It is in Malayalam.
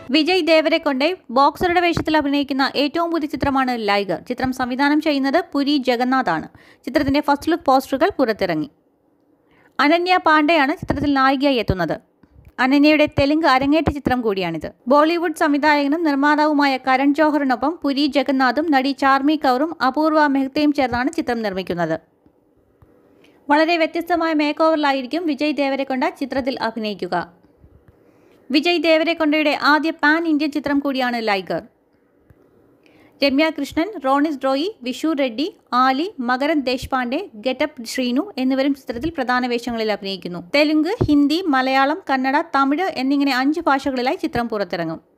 വിജയ് ദേവരെക്കൊണ്ടേ ബോക്സറുടെ വേഷത്തിൽ അഭിനയിക്കുന്ന ഏറ്റവും പുതിയ ചിത്രമാണ് ലൈഗർ ചിത്രം സംവിധാനം ചെയ്യുന്നത് പുരി ജഗന്നാഥ് ആണ് ചിത്രത്തിന്റെ ഫസ്റ്റ് ലുക്ക് പോസ്റ്ററുകൾ പുറത്തിറങ്ങി അനന്യ പാണ്ഡെയാണ് ചിത്രത്തിൽ നായികയായി എത്തുന്നത് അനന്യയുടെ തെലുങ്ക് അരങ്ങേറ്റ ചിത്രം കൂടിയാണിത് ബോളിവുഡ് സംവിധായകനും നിർമ്മാതാവുമായ കരൺ ജോഹറിനൊപ്പം പുരി ജഗന്നാഥും നടി ചാർമി കൗറും അപൂർവ മെഹ്തയും ചേർന്നാണ് ചിത്രം നിർമ്മിക്കുന്നത് വളരെ വ്യത്യസ്തമായ മേക്ക് ഓവറിലായിരിക്കും വിജയ് ദേവരെക്കൊണ്ട ചിത്രത്തിൽ അഭിനയിക്കുക വിജയ് ദേവരെക്കൊണ്ടയുടെ ആദ്യ പാൻ ഇന്ത്യൻ ചിത്രം കൂടിയാണ് ലൈഗർ രമ്യ കൃഷ്ണൻ റോണിസ് ഡ്രോയി വിഷു റെഡ്ഡി ആലി മകരൻ ദേശ്പാണ്ഡെ ഗെറ്റപ്പ് ശ്രീനു എന്നിവരും ചിത്രത്തിൽ പ്രധാന വേഷങ്ങളിൽ അഭിനയിക്കുന്നു തെലുങ്ക് ഹിന്ദി മലയാളം കന്നഡ തമിഴ് എന്നിങ്ങനെ അഞ്ച് ഭാഷകളിലായി ചിത്രം പുറത്തിറങ്ങും